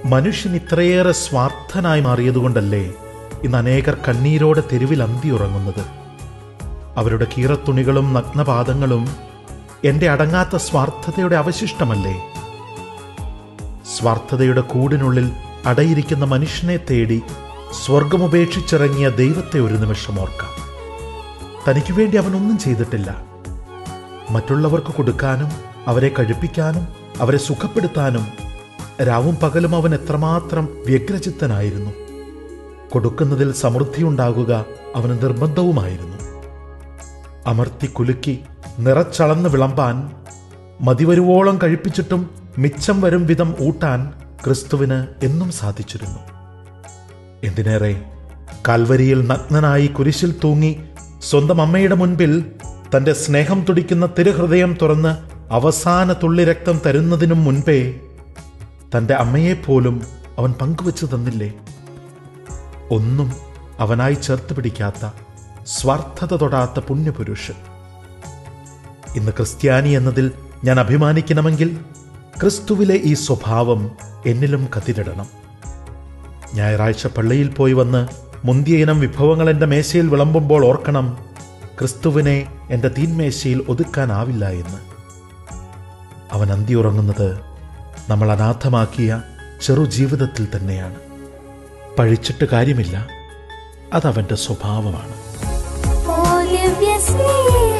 മനുഷ്യൻ ഇത്രയേറെ സ്വാർത്ഥനായി മാറിയതുകൊണ്ടല്ലേ ഇന്ന് അനേകർ കണ്ണീരോടെ തെരുവിൽ അന്തി ഉറങ്ങുന്നത് അവരുടെ കീറത്തുണികളും നഗ്നപാദങ്ങളും എൻ്റെ അടങ്ങാത്ത സ്വാർത്ഥതയുടെ അവശിഷ്ടമല്ലേ സ്വാർത്ഥതയുടെ കൂടിനുള്ളിൽ അടയിരിക്കുന്ന മനുഷ്യനെ തേടി സ്വർഗമുപേക്ഷിച്ചിറങ്ങിയ ദൈവത്തെ ഒരു നിമിഷം ഓർക്കാം തനിക്ക് വേണ്ടി അവനൊന്നും ചെയ്തിട്ടില്ല മറ്റുള്ളവർക്ക് കൊടുക്കാനും അവരെ കഴിപ്പിക്കാനും അവരെ സുഖപ്പെടുത്താനും രാവും പകലും അവൻ എത്രമാത്രം വ്യഗ്രചിത്തനായിരുന്നു കൊടുക്കുന്നതിൽ സമൃദ്ധിയുണ്ടാകുക അവന് നിർബന്ധവുമായിരുന്നു അമർത്തി കുലുക്കി നിറച്ചളന്ന് വിളമ്പാൻ മതിവരുവോളം കഴിപ്പിച്ചിട്ടും മിച്ചം വരും വിധം ഊട്ടാൻ ക്രിസ്തുവിന് എന്നും സാധിച്ചിരുന്നു എന്തിനേറെ കാൽവരിയിൽ നഗ്നനായി കുരിശിൽ തൂങ്ങി സ്വന്തം അമ്മയുടെ മുൻപിൽ തന്റെ സ്നേഹം തുടിക്കുന്ന തിരുഹൃദയം തുറന്ന് അവസാന തുള്ളി രക്തം തരുന്നതിനും മുൻപേ തന്റെ അമ്മയെപ്പോലും അവൻ പങ്കുവച്ചു തന്നില്ലേ ഒന്നും അവനായി ചേർത്ത് പിടിക്കാത്ത സ്വാർത്ഥത തൊടാത്ത പുണ്യപുരുഷൻ ഇന്ന് ക്രിസ്ത്യാനി എന്നതിൽ ഞാൻ അഭിമാനിക്കണമെങ്കിൽ ക്രിസ്തുവിലെ ഈ സ്വഭാവം എന്നിലും കത്തിരിടണം ഞായറാഴ്ച പള്ളിയിൽ പോയി വന്ന് മുന്തിയ ഇനം വിഭവങ്ങൾ എൻ്റെ മേശയിൽ വിളമ്പുമ്പോൾ ഓർക്കണം ക്രിസ്തുവിനെ എൻ്റെ തീന്മേശയിൽ ഒതുക്കാനാവില്ല എന്ന് അവൻ അന്തിയുറങ്ങുന്നത് നമ്മൾ അനാഥമാക്കിയ ചെറു ജീവിതത്തിൽ തന്നെയാണ് പഴിച്ചിട്ട് കാര്യമില്ല അതവൻ്റെ സ്വഭാവമാണ് ഓ ദിവ്യ സ്നേഹ